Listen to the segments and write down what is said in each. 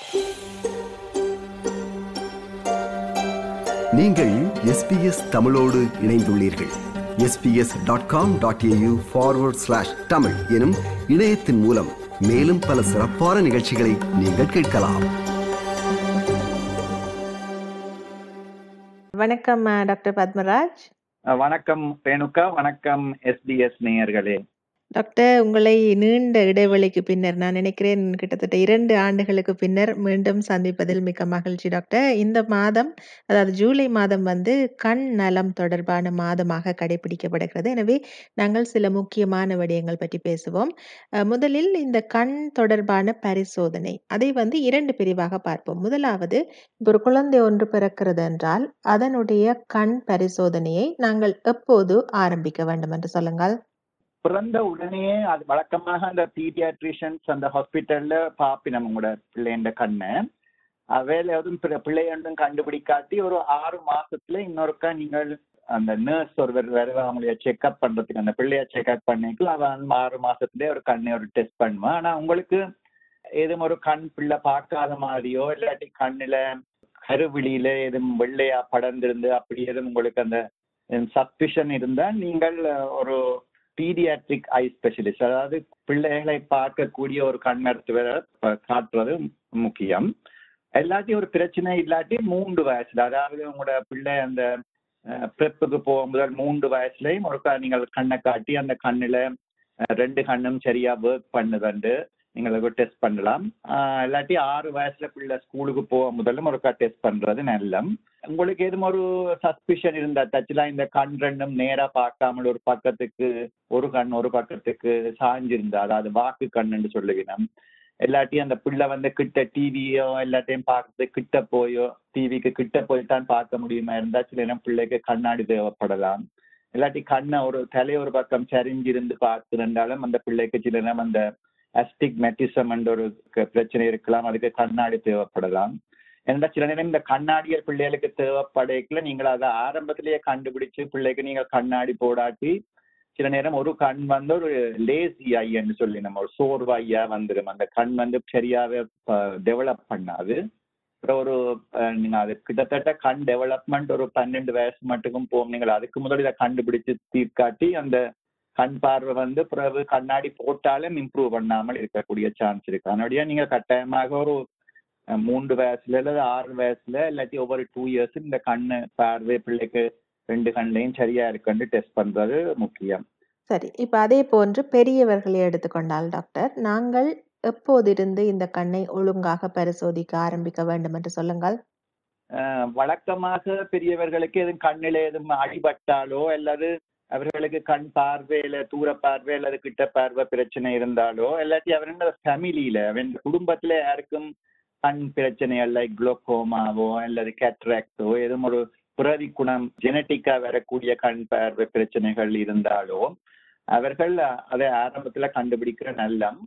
நீங்கள் எஸ்பிஎஸ் தமிழோடு இணைந்துள்ளீர்கள் SBS dot com dot AU forward slash Tamil எனும் இணையத்தின் மூலம் மேலும் பல சிறப்பான நிகழ்ச்சிகளை நீங்கள் கேட்கலாம் வணக்கம் அஹ், டாக்டர் பத்மராஜ் அஹ் வணக்கம் ரேணுகா வணக்கம் எஸ்பிஎஸ் நேயர்களே டாக்டர் உங்களை நீண்ட இடைவெளிக்கு பின்னர் நான் நினைக்கிறேன் கிட்டத்தட்ட இரண்டு ஆண்டுகளுக்கு பின்னர் மீண்டும் சந்திப்பதில் மிக்க மகிழ்ச்சி டாக்டர் இந்த மாதம் அதாவது ஜூலை மாதம் வந்து கண் நலம் தொடர்பான மாதமாக கடைபிடிக்கப்படுகிறது எனவே நாங்கள் சில முக்கியமான விடயங்கள் பற்றி பேசுவோம் அஹ், முதலில் இந்த கண் தொடர்பான பரிசோதனை அதை வந்து இரண்டு பிரிவாக பார்ப்போம் முதலாவது இப்ப ஒரு குழந்தை ஒன்று பிறக்கிறது என்றால் அதனுடைய கண் பரிசோதனையை நாங்கள் எப்போது ஆரம்பிக்க வேண்டும் என்று சொல்லுங்கள் பிறந்த உடனே அது வழக்கமாக அந்த பீடியாட்ரிஷியன்ஸ் அந்த ஹாஸ்பிட்டல்ல பாப்பினம் உங்களோட பிள்ளைண்ட கண்ணை அவையில எதுவும் பிற- பிள்ளையொன்றும் கண்டுபிடிக்காட்டி ஒரு ஆறு மாசத்துல இன்னொருக்கா நீங்கள் அந்த நர்ஸ் ஒருவர் வருவா அவங்களைய செக்அப் பண்றதுக்கு அந்த பிள்ளைய செக்அப் பண்ணிக்கலாம் அவன் ஆறு மாசத்துலயே ஒரு கண்ணை ஒரு டெஸ்ட் பண்ணுவான் ஆனா உங்களுக்கு ஏதும் ஒரு கண் பிள்ளை பார்க்காத மாதிரியோ இல்லாட்டி கண்ணுல கருவிழியில எதுவும் வெள்ளையா படர்ந்திருந்து அப்படி எதுவும் உங்களுக்கு அந்த சஸ்பிஷன் இருந்தா நீங்கள் ஒரு பீடியாட்ரிக் ஐ ஸ்பெஷலிஸ்ட் அதாவது பிள்ளைகளை பார்க்கக்கூடிய ஒரு கண் மருத்துவரை ப- காட்டுறது முக்கியம் எல்லாத்தையும் ஒரு பிரச்சனை இல்லாட்டி மூன்று வயசுல அதாவது உங்களோட பிள்ளை அந்த ப்ரெப்புக்கு போகும் முதல் மூன்று வயசுலயும் ஒருக்கா நீங்கள் கண்ணை காட்டி அந்த கண்ணுல அஹ், ரெண்டு கண்ணும் சரியா ஒர்க் பண்ணுதுண்டு நீங்கள் டெஸ்ட் பண்ணலாம் அஹ், இல்லாட்டி ஆறு வயசுல பிள்ளை ஸ்கூலுக்கு போக முதலும் ஒருக்கா டெஸ்ட் பண்றது நல்லம் உங்களுக்கு எதுவும் ஒரு சஸ்பிஷன் இருந்தா தச்சுலாம் இந்த கண் ரெண்டும் நேரா பார்க்காமல் ஒரு பக்கத்துக்கு ஒரு கண் ஒரு பக்கத்துக்கு சாஞ்சிருந்தா அதாவது வாக்கு கண்ணுன்னு சொல்லுகிறோம் இல்லாட்டி அந்த பிள்ளை வந்து கிட்ட டிவியோ எல்லாத்தையும் பார்க்கறது கிட்ட போயோ டிவிக்கு கிட்ட போய் தான் பார்க்க முடியுமா இருந்தா சில நேரம் பிள்ளைக்கு கண்ணாடி தேவைப்படலாம் இல்லாட்டி கண்ணை ஒரு தலை ஒரு பக்கம் சரிஞ்சிருந்து பார்த்துருந்தாலும் அந்த பிள்ளைக்கு சில நேரம் அந்த அஸ்டிக் மெட்டிசம் என்ற ஒரு க- பிரச்சனை இருக்கலாம் அதுக்கு கண்ணாடி தேவைப்படலாம் ஏன்னா சில நேரம் இந்த கண்ணாடியர் பிள்ளைகளுக்கு தேவைப்படைக்குள்ள நீங்கள் அதை ஆரம்பத்திலேயே கண்டுபிடிச்சு பிள்ளைக்கு நீங்கள் கண்ணாடி போடாட்டி சில நேரம் ஒரு கண் வந்து ஒரு லேசி ஐன்னு சொல்லி நம்ம ஒரு சோர்வு ஐயா வந்துடும் அந்த கண் வந்து சரியாவே டெவலப் பண்ணாது அப்புறம் ஒரு அஹ், நீங்க அது கிட்டத்தட்ட கண் டெவலப்மெண்ட் ஒரு பன்னெண்டு வயசு மட்டுக்கும் போகும் நீங்கள் அதுக்கு முதல் இதை கண்டுபிடிச்சு தீர்க்காட்டி அந்த கண் பார்வை வந்து பிறகு கண்ணாடி போட்டாலும் இம்ப்ரூவ் பண்ணாமல் இருக்கக்கூடிய சான்ஸ் இருக்கு அதனுடைய நீங்க கட்டாயமாக ஒரு அஹ், மூன்று வயசுல அல்லது ஆறு வயசுல இல்லாட்டி ஒவ்வொரு டூ இயர்ஸ் இந்த கண்ணு பார்வை பிள்ளைக்கு ரெண்டு கண்ணையும் சரியா இருக்குன்னு டெஸ்ட் பண்றது முக்கியம் சரி இப்ப அதே போன்று பெரியவர்களை எடுத்துக்கொண்டால் டாக்டர் நாங்கள் எப்போதிருந்து இந்த கண்ணை ஒழுங்காக பரிசோதிக்க ஆரம்பிக்க வேண்டும் என்று சொல்லுங்கள் அஹ் வழக்கமாக பெரியவர்களுக்கு எதுவும் கண்ணில எதுவும் அடிபட்டாலோ அல்லது அவர்களுக்கு கண் பார்வையில தூர பார்வை அல்லது கிட்ட பார்வை பிரச்சனை இருந்தாலோ இல்லாட்டி அவருடைய ஃபேமிலியில அவன் குடும்பத்துல யாருக்கும் கண் பிரச்சனை லைக் குளோகோமாவோ அல்லது கேட்ராக்டோ எதுவும் ஒரு புறவி குணம் ஜெனட்டிக்கா வரக்கூடிய கண் பார்வை பிரச்சனைகள் இருந்தாலோ அவர்கள் அதை ஆரம்பத்துல கண்டுபிடிக்கிற நல்லம்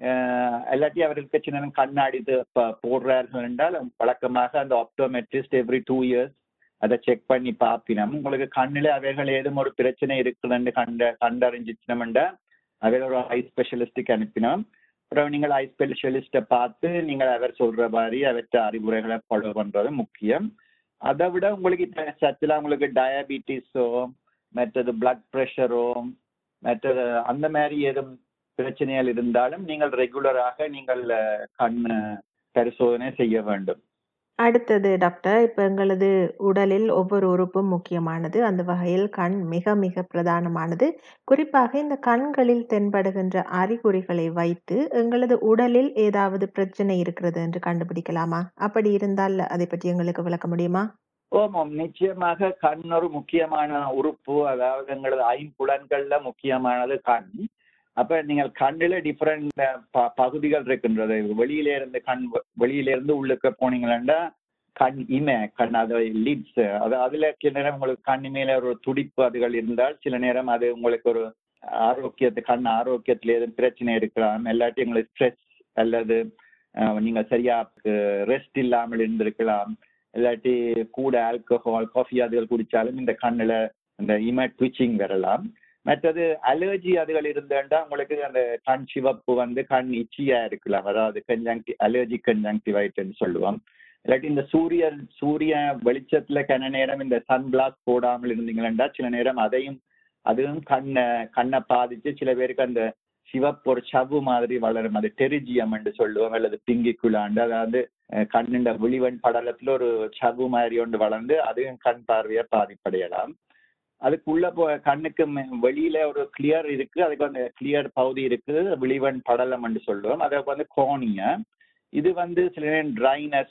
அஹ் இல்லாட்டி அவர்களுக்கு சின்ன கண்ணாடி இது ப- போடுறார்கள் என்றால் வழக்கமாக அந்த ஆப்டோமெட்ரிஸ்ட் எவ்ரி டூ இயர்ஸ் அதை செக் பண்ணி பார்ப்பினோம் உங்களுக்கு கண்ணில் அவைகள் ஏதும் ஒரு பிரச்சனை இருக்குதுன்னு கண்ட கண்டறிஞ்சிச்சினோம்டா அவைகள் ஒரு ஐ ஸ்பெஷலிஸ்டுக்கு அனுப்பினோம் அப்புறம் நீங்கள் ஐ ஸ்பெஷலிஸ்ட்டை பார்த்து நீங்கள் அவர் சொல்ற மாதிரி அவற்ற அறிவுரைகளை ஃபாலோ பண்றது முக்கியம் அதை விட உங்களுக்கு இப்ப சத்துல உங்களுக்கு டயபிட்டிஸோ மற்றது பிளட் ப்ரெஷரோ மற்றது அந்த மாதிரி ஏதும் பிரச்சனைகள் இருந்தாலும் நீங்கள் ரெகுலராக நீங்கள் அஹ், கண் பரிசோதனை செய்ய வேண்டும் அடுத்தது டாக்டர் இப்ப எங்களது உடலில் ஒவ்வொரு உறுப்பும் முக்கியமானது அந்த வகையில் கண் மிக மிக பிரதானமானது குறிப்பாக இந்த கண்களில் தென்படுகின்ற அறிகுறிகளை வைத்து எங்களது உடலில் ஏதாவது பிரச்சனை இருக்கிறது என்று கண்டுபிடிக்கலாமா அப்படி இருந்தால் அதை பற்றி எங்களுக்கு விளக்க முடியுமா ஓமாம் நிச்சயமாக கண் ஒரு முக்கியமான உறுப்பு அதாவது எங்களது ஐம்புலன்கள்ல முக்கியமானது கண் அப்ப நீங்கள் கண்ணுல டிஃபரெண்ட் பகுதிகள் இருக்கின்றது வெளியில இருந்து கண் வ- வெளியில இருந்து உள்ளுக்க போனீங்கன்னா கண் இமை கண் அது லிட்ஸ் அது அதுல சில நேரம் உங்களுக்கு கண் மேல ஒரு துடிப்பு அதுகள் இருந்தால் சில நேரம் அது உங்களுக்கு ஒரு ஆரோக்கியத்து கண் ஆரோக்கியத்துல எதுவும் பிரச்சனை இருக்கலாம் இல்லாட்டி உங்களுக்கு ஸ்ட்ரெஸ் அல்லது அஹ், நீங்க சரியா ரெஸ்ட் இல்லாமல் இருந்திருக்கலாம் இல்லாட்டி கூட ஆல்கஹால் காஃபி அதுகள் குடிச்சாலும் இந்த கண்ணுல இந்த இம ட்விச்சிங் வரலாம் மற்றது அலர்ஜி அதுகள் இருந்தேன்டா உங்களுக்கு அந்த கண் சிவப்பு வந்து கண் இச்சியா இருக்கலாம் அதாவது கன்ஜங்டி அலர்ஜி கன்ஜங்டிவைட்னு சொல்லுவோம் இல்லாட்டி இந்த சூரிய சூரிய வெளிச்சத்துல கன நேரம் இந்த சன் பிளாக் போடாமல் இருந்தீங்களா சில நேரம் அதையும் அதுவும் கண்ணை கண்ணை பாதிச்சு சில பேருக்கு அந்த சிவப்பு ஒரு சவ்வு மாதிரி வளரும் அது டெரிஜியம் என்று சொல்லுவோம் அல்லது பிங்கிக்குள்ளாண்டு அதாவது கண்ணுண்ட விழிவன் படலத்துல ஒரு சவ்வு மாதிரி ஒன்று வளர்ந்து அதுவும் கண் பார்வையை பாதிப்படையலாம் அதுக்குள்ள போ கண்ணுக்கு வெளியில ஒரு கிளியர் இருக்கு அதுக்கு வந்து கிளியர் பகுதி இருக்கு விழிவன் படலம் என்று சொல்லுவோம் அதுக்கு வந்து கோனிய இது வந்து சில நேரம் ட்ரைனஸ்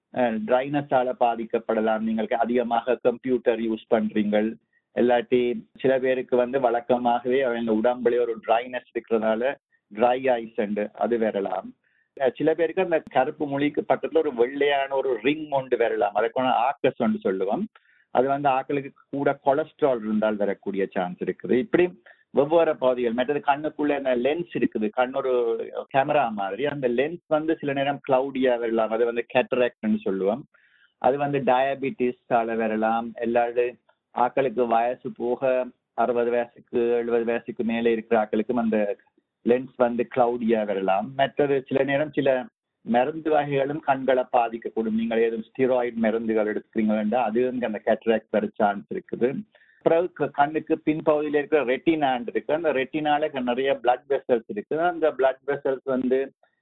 ட்ரைனஸால பாதிக்கப்படலாம் நீங்கள் அதிகமாக கம்ப்யூட்டர் யூஸ் பண்றீங்கள் இல்லாட்டி சில பேருக்கு வந்து வழக்கமாகவே அவங்க உடம்புல ஒரு ட்ரைனஸ் இருக்கிறதுனால ட்ரை ஐஸ் அது வரலாம் சில பேருக்கு அந்த கருப்பு மொழிக்கு பக்கத்துல ஒரு வெள்ளையான ஒரு ரிங் ஒன்று வரலாம் அதுக்கு ஆக்கஸ் ஒன்று சொல்லுவோம் அது வந்து ஆக்களுக்கு கூட கொலஸ்ட்ரால் இருந்தால் வரக்கூடிய சான்ஸ் இருக்குது இப்படி வெவ்வேறு பகுதிகள் மற்றது கண்ணுக்குள்ள அந்த லென்ஸ் இருக்குது கண் ஒரு கேமரா மாதிரி அந்த லென்ஸ் வந்து சில நேரம் கிளவுடியா வரலாம் அது வந்து கேட்டராக்ட்னு சொல்லுவோம் அது வந்து டயபிட்டிஸால வரலாம் எல்லாரும் ஆக்களுக்கு வயசு போக அறுபது வயசுக்கு எழுபது வயசுக்கு மேலே இருக்கிற ஆக்களுக்கும் அந்த லென்ஸ் வந்து கிளவுடியா வரலாம் மற்றது சில நேரம் சில மருந்து வகைகளும் கண்களை பாதிக்கக்கூடும் நீங்கள் ஏதும் ஸ்டீராய்டு மருந்துகள் எடுத்துக்கிறீங்களா அது அந்த கேட்ராக்ட் வர சான்ஸ் இருக்குது பிறகு கண்ணுக்கு பின்பகுதியில் இருக்கிற ரெட்டினான் இருக்கு அந்த ரெட்டினால நிறைய பிளட் வெசல்ஸ் இருக்கு அந்த பிளட் வெசல்ஸ் வந்து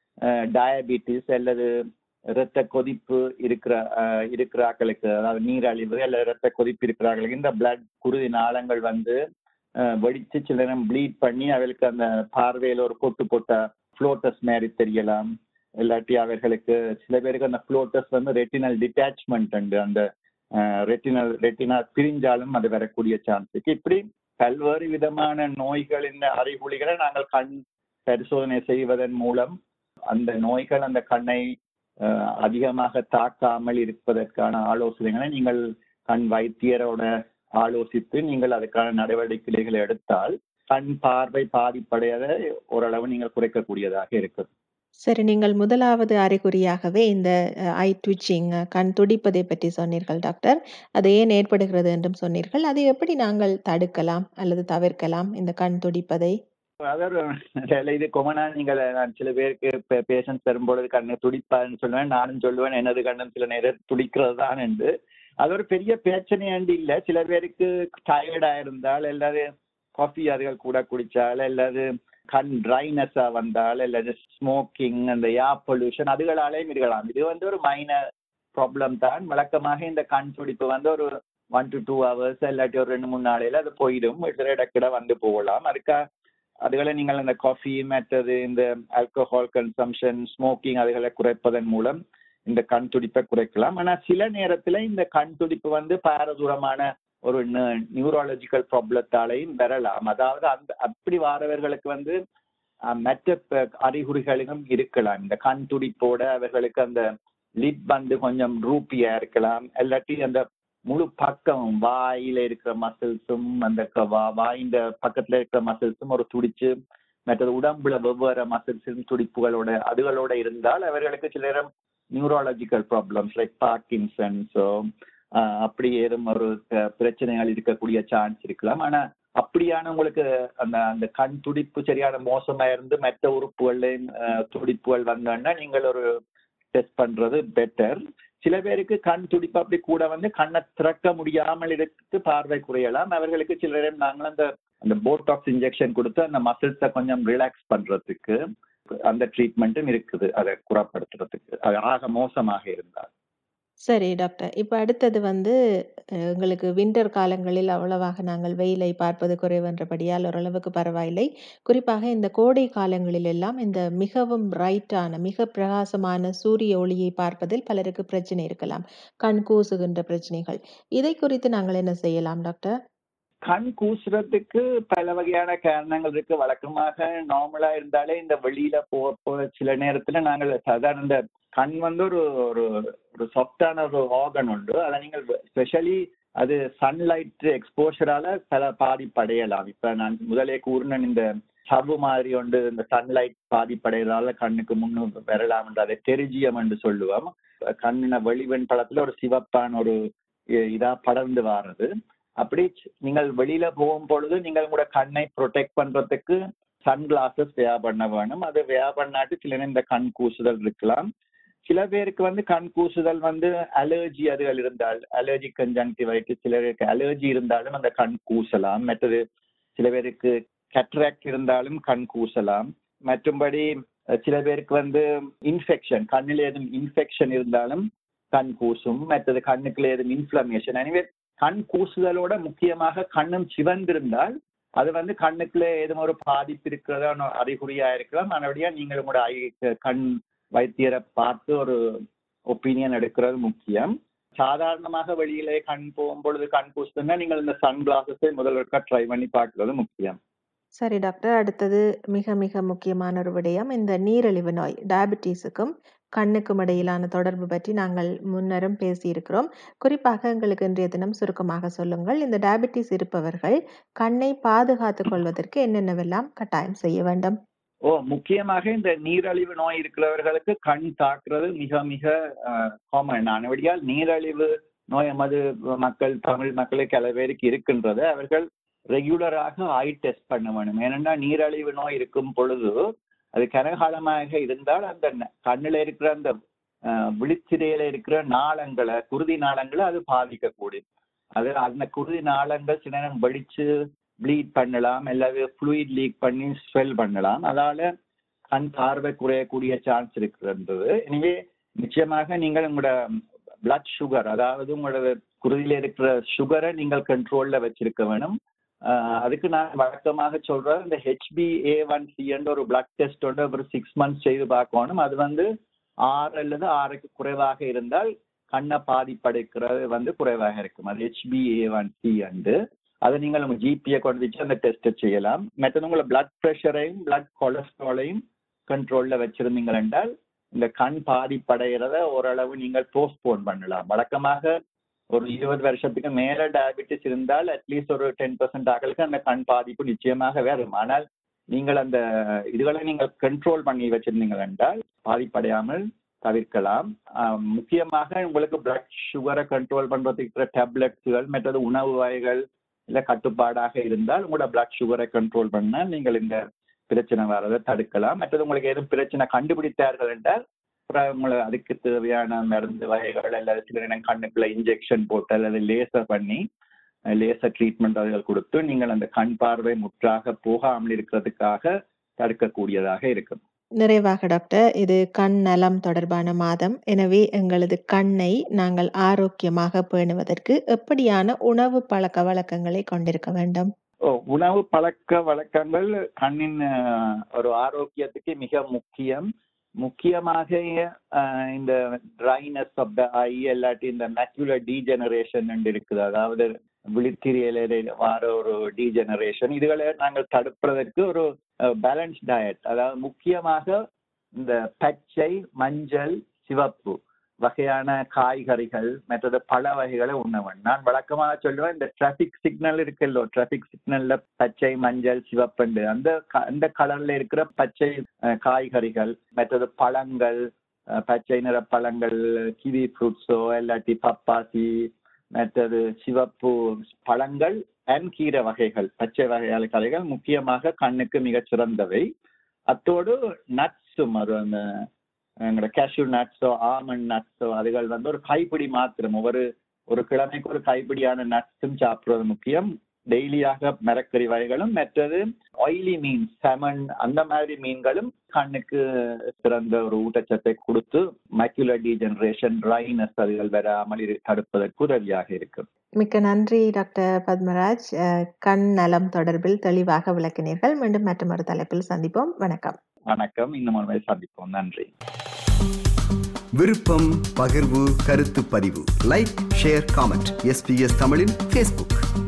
டயபிட்டிஸ் அல்லது இரத்த கொதிப்பு இருக்கிற இருக்கிற ஆக்களுக்கு அதாவது நீரழிவு அல்லது இரத்த கொதிப்பு இருக்கிற ஆக்களுக்கு இந்த பிளட் குருதி நாளங்கள் வந்து வெடிச்சு சில நேரம் ப்ளீட் பண்ணி அவளுக்கு அந்த பார்வையில் ஒரு பொட்டு போட்ட ஃப்ளோட்டஸ் மாதிரி தெரியலாம் இல்லாட்டி அவர்களுக்கு சில பேருக்கு அந்த ஃப்ளோட்டஸ் வந்து ரெட்டினல் டிட்டாச்மெண்ட் உண்டு அந்த ரெட்டினல் ரெட்டினா பிரிஞ்சாலும் அது வரக்கூடிய சான்ஸ் இருக்கு இப்படி பல்வேறு விதமான நோய்களின் அறிகுறிகளை நாங்கள் கண் பரிசோதனை செய்வதன் மூலம் அந்த நோய்கள் அந்த கண்ணை அதிகமாக தாக்காமல் இருப்பதற்கான ஆலோசனைகளை நீங்கள் கண் வைத்தியரோட ஆலோசித்து நீங்கள் அதுக்கான நடவடிக்கைகளை எடுத்தால் கண் பார்வை பாதிப்படையதை ஓரளவு நீங்கள் குறைக்கக்கூடியதாக இருக்குது சரி நீங்கள் முதலாவது அறிகுறியாகவே இந்த ஐ ட்விச்சிங் கண் துடிப்பதை பற்றி சொன்னீர்கள் டாக்டர் அது ஏன் ஏற்படுகிறது என்றும் சொன்னீர்கள் அதை எப்படி நாங்கள் தடுக்கலாம் அல்லது தவிர்க்கலாம் இந்த கண் துடிப்பதை அதாவது இது கொமனா நீங்கள் நான் சில பேருக்கு பேஷன்ஸ் வரும்பொழுது கண்ணு துடிப்பான்னு சொல்லுவேன் நானும் சொல்லுவேன் எனது கண்ணும் சில நேரம் துடிக்கிறது தான் என்று அது ஒரு பெரிய பிரச்சனையாண்டு இல்லை சில பேருக்கு டயர்டா இருந்தால் எல்லாரும் காஃபி அதுகள் கூட குடிச்சால் அல்லது கண் ட்ரைனஸா வந்தால் அல்லது ஸ்மோக்கிங் அந்த ஏர் பொல்யூஷன் அதுகளாலேயும் இருக்கலாம் இது வந்து ஒரு மைனர் ப்ராப்ளம் தான் வழக்கமாக இந்த கண் துடிப்பு வந்து ஒரு ஒன் டு டூ ஹவர்ஸ் இல்லாட்டி ஒரு ரெண்டு மூணு நாளையில அது போயிடும் இடக்கிட வந்து போகலாம் அதுக்கா அதுகளை நீங்கள் இந்த காஃபி மற்றது இந்த ஆல்கஹால் கன்சம்ஷன் ஸ்மோக்கிங் அதுகளை குறைப்பதன் மூலம் இந்த கண் துடிப்பை குறைக்கலாம் ஆனா சில நேரத்துல இந்த கண் துடிப்பு வந்து பாரதூரமான ஒரு நியூராலஜிக்கல் ப்ராப்ளத்தாலையும் வரலாம் அதாவது அந்த அப்படி வாரவர்களுக்கு வந்து மற்ற அறிகுறிகளும் இருக்கலாம் இந்த கண் துடிப்போட அவர்களுக்கு அந்த லிப் வந்து கொஞ்சம் ரூப்பியா இருக்கலாம் இல்லாட்டி அந்த முழு பக்கம் வாயில இருக்கிற மசில்ஸும் அந்த வாயிந்த பக்கத்துல இருக்கிற மசில்ஸும் ஒரு துடிச்சு மற்றது உடம்புல வெவ்வேறு மசில்ஸும் துடிப்புகளோட அதுகளோட இருந்தால் அவர்களுக்கு சில நேரம் நியூராலஜிக்கல் ப்ராப்ளம்ஸ் லைக் பார்க்கின்சன்ஸோ அப்படி ஏதும் ஒரு பிரச்சனைகள் இருக்கக்கூடிய சான்ஸ் இருக்கலாம் ஆனா அப்படியான உங்களுக்கு அந்த அந்த கண் துடிப்பு சரியான மோசமா இருந்து மற்ற உறுப்புகள்லையும் துடிப்புகள் வந்தோன்னா நீங்கள் ஒரு டெஸ்ட் பண்றது பெட்டர் சில பேருக்கு கண் துடிப்பு அப்படி கூட வந்து கண்ணை திறக்க முடியாமல் இருக்கு பார்வை குறையலாம் அவர்களுக்கு சில நேரம் நாங்கள் அந்த அந்த போட்டாக்ஸ் இன்ஜெக்ஷன் கொடுத்து அந்த மசில்ஸை கொஞ்சம் ரிலாக்ஸ் பண்றதுக்கு அந்த ட்ரீட்மெண்ட்டும் இருக்குது அதை குறப்படுத்துறதுக்கு அது ஆக மோசமாக இருந்தால் சரி டாக்டர். இப்ப அடுத்தது வந்து அ எங்களுக்கு வின்டர் காலங்களில் அவ்வளவாக நாங்கள் வெயிலை பார்ப்பது குறைவென்றபடியால் ஓரளவுக்கு பரவாயில்லை. குறிப்பாக இந்த கோடை காலங்களில் எல்லாம் இந்த மிகவும் பிரைட்டான, மிக பிரகாசமான சூரிய ஒளியை பார்ப்பதில் பலருக்கு பிரச்சனை இருக்கலாம். கண் கூசுகின்ற பிரச்சனைகள். இதை குறித்து நாங்கள் என்ன செய்யலாம் டாக்டர்? கண் கூசுறதுக்கு பல வகையான காரணங்கள் இருக்கு. வழக்கமாக நார்மலா இருந்தாலே இந்த வெளியில போக போக சில நேரத்துல நாங்கள் சாதாரண இந்த கண் வந்து ஒரு ஒரு ஒரு சாஃப்டான ஒரு ஆர்கன் உண்டு. அதை நீங்கள் ஸ்பெஷலி அது சன்லைட் எக்ஸ்போஷரால பல பாதிப்படையலாம். இப்ப நான் முதலே கூறினேன் இந்த சவ்வு மாதிரி உண்டு இந்த சன்லைட் பாதிப்படைகிறதால கண்ணுக்கு முன்னு வரலாம் என்று அதை டெரிஜியம் என்று சொல்லுவோம். கண்ணின வெளிவெண் படத்துல ஒரு சிவப்பான ஒரு இதா படர்ந்து வாரது. அப்படி நீங்கள் வெளியில போகும் பொழுது நீங்கள் கூட கண்ணை ப்ரொடெக்ட் பண்றதுக்கு சன் கிளாஸஸ் வேர் பண்ண வேணும் அது வேர் பண்ணாட்டு சில நேரம் இந்த கண் கூசுதல் இருக்கலாம் சில பேருக்கு வந்து கண் கூசுதல் வந்து அலர்ஜி அதுகள் இருந்தால் அலர்ஜி கன்ஜங்டிவைட்டிஸ் சிலருக்கு அலர்ஜி இருந்தாலும் அந்த கண் கூசலாம் மற்றது சில பேருக்கு கட்ராக்ட் இருந்தாலும் கண் கூசலாம் மற்றும்படி அஹ், சில பேருக்கு வந்து இன்ஃபெக்ஷன் கண்ணில் ஏதும் இன்ஃபெக்ஷன் இருந்தாலும் கண் கூசும் மற்றது கண்ணுக்குள்ள ஏதும் இன்ஃப்ளமேஷன் எனவே கண் கூசுதலோட முக்கியமாக கண்ணும் சிவந்திருந்தால் அது வந்து கண்ணுக்குள்ள ஏதும் ஒரு பாதிப்பு இருக்கிறதா அறிகுறியா இருக்கலாம் மறுபடியா நீங்கள் உங்களோட ஐ கண் வைத்தியரை பார்த்து ஒரு ஒப்பீனியன் எடுக்கிறது முக்கியம் சாதாரணமாக வெளியிலே கண் போகும் பொழுது கண் கூசுதுன்னா நீங்கள் இந்த சன் கிளாஸஸை முதல் ஒருக்கா ட்ரை பண்ணி பார்க்கிறது முக்கியம் சரி டாக்டர் அடுத்தது மிக மிக முக்கியமான ஒரு விடயம் இந்த நீரிழிவு நோய் டயபிட்டிஸுக்கும் கண்ணுக்கும் இடையிலான தொடர்பு பற்றி நாங்கள் முன்னரும் பேசியிருக்கிறோம் குறிப்பாக எங்களுக்கு இன்றைய தினம் சுருக்கமாக சொல்லுங்கள் இந்த டயபிட்டிஸ் இருப்பவர்கள் கண்ணை பாதுகாத்துக் கொள்வதற்கு என்னென்னவெல்லாம் கட்டாயம் செய்ய வேண்டும் ஓ முக்கியமாக இந்த நீரழிவு நோய் இருக்கிறவர்களுக்கு கண் தாக்குறது மிக மிக காமன் ஆனபடியால் நீரழிவு நோய் எமது மக்கள் தமிழ் மக்களுக்கு பல பேருக்கு இருக்கின்றது அவர்கள் ரெகுலராக ஐ டெஸ்ட் பண்ண வேணும் ஏனென்றா நீரழிவு நோய் இருக்கும் பொழுது அது கனகாலமாக இருந்தால் அந்த ந- கண்ணுல இருக்கிற அந்த அஹ், விழித்திரையில இருக்கிற நாளங்களை குருதி நாளங்களை அது பாதிக்கக்கூடும் அது அந்த குருதி நாளங்கள் சில நேரம் வெடிச்சு ப்ளீட் பண்ணலாம் அல்லது ஃப்ளூயிட் லீக் பண்ணி ஸ்வெல் பண்ணலாம் அதால கண் பார்வை குறையக்கூடிய சான்ஸ் இருக்கிறது எனவே நிச்சயமாக நீங்கள் உங்களோட பிளட் சுகர் அதாவது உங்களோட குருதியில இருக்கிற சுகரை நீங்கள் கண்ட்ரோல்ல வச்சிருக்க வேணும் ஆஹ் அதுக்கு நான் வழக்கமாக சொல்றேன் இந்த ஹெச்பி ஏ ஒன் சின்ற ஒரு பிளட் டெஸ்ட் வந்து ஒரு சிக்ஸ் மந்த்ஸ் செய்து பார்க்கணும் அது வந்து ஆறு அல்லது ஆறுக்கு குறைவாக இருந்தால் கண்ணை பாதிப்படைக்கிறது வந்து குறைவாக இருக்கும் அது HB A one C and அதை நீங்கள் உங்க ஜிபியை கொண்டு வச்சு அந்த டெஸ்ட்டை செய்யலாம் மற்றது உங்களை பிளட் ப்ரெஷரையும் பிளட் கொலஸ்ட்ராலையும் கண்ட்ரோல்ல வச்சிருந்தீங்க என்றால் இந்த கண் பாதிப்படைகிறத ஓரளவு நீங்கள் போஸ்ட்போன் பண்ணலாம் வழக்கமாக ஒரு இருபது வருஷத்துக்கு மேல டயபிட்டிஸ் இருந்தால் அட்லீஸ்ட் ஒரு டென் பர்சன்ட் ஆக்களுக்கு அந்த கண் பாதிப்பு நிச்சயமாக வரும் ஆனால் நீங்கள் அந்த இதுகளை நீங்கள் கண்ட்ரோல் பண்ணி வச்சிருந்தீங்க என்றால் பாதிப்படையாமல் தவிர்க்கலாம் ஆஹ் முக்கியமாக உங்களுக்கு பிளட் சுகரை கண்ட்ரோல் பண்றதுக்கு இருக்கிற டேப்லெட்ஸுகள் மற்றது உணவு வகைகள் இல்ல கட்டுப்பாடாக இருந்தால் உங்களோட பிளட் சுகரை கண்ட்ரோல் பண்ணால் நீங்கள் இந்த பிரச்சனை வரதை தடுக்கலாம் மற்றது உங்களுக்கு எதுவும் பிரச்சனை கண்டுபிடித்தார்கள் என்றால் அப்புறம் உங்களை அதுக்கு தேவையான மருந்து வகைகள் அல்லது சில நேரம் கண்ணுக்குள்ள இன்ஜெக்ஷன் போட்டு அல்லது லேசர் பண்ணி லேசர் ட்ரீட்மெண்ட் அதுகள் கொடுத்து நீங்கள் அந்த கண் பார்வை முற்றாக போகாமல் இருக்கிறதுக்காக தடுக்கக்கூடியதாக இருக்கும் நிறைவாக டாக்டர் இது கண் நலம் தொடர்பான மாதம் எனவே எங்களது கண்ணை நாங்கள் ஆரோக்கியமாக பேணுவதற்கு எப்படியான உணவு பழக்க வழக்கங்களை கொண்டிருக்க வேண்டும் ஓ உணவு பழக்க வழக்கங்கள் கண்ணின் அஹ், ஒரு ஆரோக்கியத்துக்கு மிக முக்கியம் முக்கியமாக அஹ், இந்த ட்ரைனஸ் ஆஃப் த ஐ இல்லாட்டி இந்த மேக்குலர் டீஜெனரேஷன் இருக்குது அதாவது விழித்திரையில வார ஒரு டீஜெனரேஷன் இதுகளை நாங்கள் தடுப்பதற்கு ஒரு பேலன்ஸ் டயட் அதாவது முக்கியமாக இந்த பச்சை மஞ்சள் சிவப்பு வகையான காய்கறிகள் மற்றது பழ வகைகளை உண்ணவன் நான் வழக்கமாக சொல்லுவேன் இந்த டிராபிக் சிக்னல் இருக்குல்லோ டிராபிக் சிக்னல்ல பச்சை மஞ்சள் சிவப்புண்டு அந்த க- அந்த கலர்ல இருக்கிற பச்சை அஹ், காய்கறிகள் மற்றது பழங்கள் அஹ், பச்சை நிற பழங்கள் கிவி ஃப்ரூட்ஸோ இல்லாட்டி பப்பாசி மற்றது சிவப்பு பழங்கள் அண்ட் கீரை வகைகள் பச்சை வகையான கலைகள் முக்கியமாக கண்ணுக்கு மிகச் சிறந்தவை அத்தோடு நட்ஸும் அது அந்த எங்களோட கேஷ்யூ நட்ஸோ ஆமண்ட் நட்ஸோ அதுகள் வந்து ஒரு கைப்பிடி மாத்திரம் ஒவ்வொரு ஒரு கிழமைக்கு ஒரு கைப்பிடியான நட்ஸும் சாப்பிடுறது முக்கியம் டெய்லியாக மரக்கறி வகைகளும் மற்றது ஆயிலி மீன் செமன் அந்த மாதிரி மீன்களும் கண்ணுக்கு சிறந்த ஒரு ஊட்டச்சத்தை கொடுத்து மக்யூலர் டீஜெனரேஷன் ட்ரைனஸ் அதுகள் வராமல் இரு- தடுப்பதற்கு உதவியாக இருக்கும் மிக்க நன்றி டாக்டர் பத்மராஜ் அஹ், கண் நலம் தொடர்பில் தெளிவாக விளக்கினீர்கள் மீண்டும் மற்றொரு தலைப்பில் சந்திப்போம் வணக்கம் வணக்கம் இன்னும் ஒரு முறை சந்திப்போம் நன்றி விருப்பம் பகிர்வு கருத்து பதிவு லைக் ஷேர் காமெண்ட் எஸ்பிஎஸ் தமிழின் ஃபேஸ்புக்